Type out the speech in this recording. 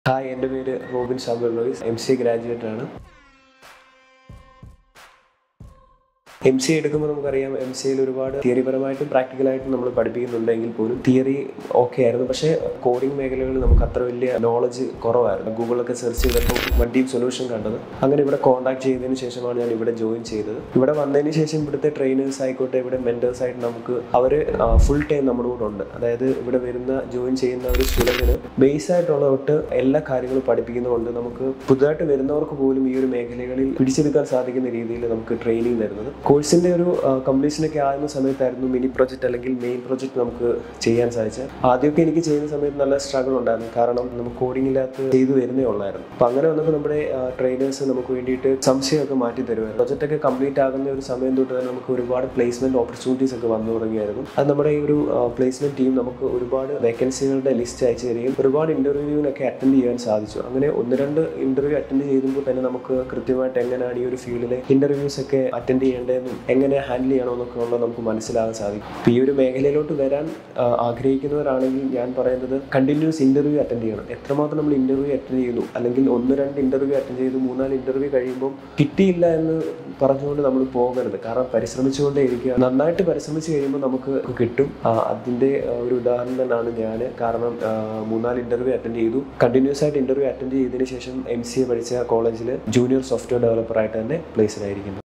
hi എൻ്റെ പേര് Robin Samuel Royce M C graduate ആണ് എം സി എടുക്കുമ്പോൾ നമുക്കറിയാം എം സിയിൽ ഒരുപാട് തിയറിപരമായിട്ടും പ്രാക്ടിക്കലായിട്ടും നമ്മൾ പഠിപ്പിക്കുന്നുണ്ടെങ്കിൽ പോലും തിയറി ഓക്കെ ആയിരുന്നു പക്ഷേ കോഡിംഗ് മേഖലകളിൽ നമുക്ക് അത്ര വലിയ നോളജ് കുറവായിരുന്നു ഗൂഗിളൊക്കെ സെർച്ച് ചെയ്തപ്പോൾ വണ്ടിയും സൊല്യൂഷൻ കണ്ടത് അങ്ങനെ ഇവിടെ കോൺടാക്ട് ചെയ്തതിന് ശേഷമാണ് ഞാൻ ഇവിടെ ജോയിൻ ചെയ്തത് ഇവിടെ വന്നതിന് ശേഷം ഇവിടുത്തെ ട്രെയിനേഴ്സ് ആയിക്കോട്ടെ ഇവിടെ മെൻറ്റേഴ്സ് ആയിട്ട് നമുക്ക് അവർ ഫുൾ ടൈം നമ്മുടെ കൂടെ ഉണ്ട് അതായത് ഇവിടെ വരുന്ന ജോയിൻ ചെയ്യുന്ന ഒരു സ്റ്റുഡൻറ്റിന് ബേസ് ആയിട്ടുള്ള തൊട്ട് എല്ലാ കാര്യങ്ങളും പഠിപ്പിക്കുന്നതുകൊണ്ട് നമുക്ക് പുതുതായിട്ട് വരുന്നവർക്ക് പോലും ഈ ഒരു മേഖലകളിൽ പിടിച്ചെടുക്കാൻ സാധിക്കുന്ന രീതിയിൽ നമുക്ക് ട്രെയിനിങ് തരുന്നത് കോഴ്സിന്റെ ഒരു കംപ്ലീഷനൊക്കെ ആകുന്ന സമയത്തായിരുന്നു മിനി പ്രോജക്റ്റ് അല്ലെങ്കിൽ മെയിൻ പ്രോജക്റ്റ് നമുക്ക് ചെയ്യാൻ സാധിച്ചത് ആദ്യമൊക്കെ എനിക്ക് ചെയ്യുന്ന സമയത്ത് നല്ല സ്ട്രഗിൾ ഉണ്ടായിരുന്നു കാരണം നമുക്ക് കോഡിംഗ് ഇല്ലാത്ത ചെയ്തു വരുന്നേ ഉള്ളായിരുന്നു അപ്പം അങ്ങനെ വന്നപ്പോൾ നമ്മുടെ ട്രെയിനേഴ്സ് നമുക്ക് വേണ്ടിയിട്ട് സംശയമൊക്കെ മാറ്റി തരുമായിരുന്നു പ്രൊജക്റ്റ് ഒക്കെ കംപ്ലീറ്റ് ആകുന്ന ഒരു സമയം തൊട്ട് തന്നെ നമുക്ക് ഒരുപാട് പ്ലേസ്മെന്റ് ഓപ്പർച്യൂണിറ്റീസ് ഒക്കെ വന്നു തുടങ്ങിയായിരുന്നു അത് നമ്മുടെ ഈ ഒരു പ്ലേസ്മെന്റ് ടീം നമുക്ക് ഒരുപാട് വേക്കൻസികളുടെ ലിസ്റ്റ് അയച്ചു തരികയും ഒരുപാട് ഇന്റർവ്യൂവിനൊക്കെ അറ്റൻഡ് ചെയ്യാൻ സാധിച്ചു അങ്ങനെ ഒന്ന് രണ്ട് ഇന്റർവ്യൂ അറ്റൻഡ് ചെയ്യുമ്പോൾ തന്നെ നമുക്ക് കൃത്യമായിട്ട് എങ്ങനെയാണ് ഈ ഒരു ഫീൽഡിലെ ഇന്റർവ്യൂസ് ഒക്കെ അറ്റൻഡ് ചെയ്യേണ്ടതെന്നും എങ്ങനെ ഹാൻഡിൽ ചെയ്യണമെന്നൊക്കെ ഉള്ളത് നമുക്ക് മനസ്സിലാകാൻ സാധിക്കും അപ്പോൾ ഈ ഒരു മേഖലയിലോട്ട് വരാൻ ആ, ആഗ്രഹിക്കുന്നവരാണെങ്കിൽ ഞാൻ പറയുന്നത് കണ്ടിന്യൂസ് ഇന്റർവ്യൂ അറ്റൻഡ് ചെയ്യണം എത്രമാത്രം നമ്മൾ ഇന്റർവ്യൂ അറ്റൻഡ് ചെയ്യുന്നു അല്ലെങ്കിൽ ഒന്ന് രണ്ട് ഇന്റർവ്യൂ അറ്റൻഡ് ചെയ്തു മൂന്നാല് ഇന്റർവ്യൂ കഴിയുമ്പോൾ കിട്ടിയില്ല എന്ന് പറഞ്ഞുകൊണ്ട് നമ്മൾ പോകരുത് കാരണം പരിശ്രമിച്ചുകൊണ്ടേ ഇരിക്കുക നന്നായിട്ട് പരിശ്രമിച്ച് കഴിയുമ്പോൾ നമുക്ക് കിട്ടും ആ, അതിന്റെ ആ, ഒരു ഉദാഹരണം തന്നെയാണ് ഞാൻ കാരണം ആ, മൂന്നാല് ഇന്റർവ്യൂ അറ്റൻഡ് ചെയ്തു കണ്ടിന്യൂസ് ആയിട്ട് ഇന്റർവ്യൂ അറ്റൻഡ് ചെയ്തതിന് ശേഷം എം സി എ പഠിച്ച കോളേജിൽ ജൂനിയർ സോഫ്റ്റ്വെയർ ഡെവലപ്പർ ആയിട്ട് തന്നെ പ്ലേസ്ഡ് ആയിരിക്കുന്നു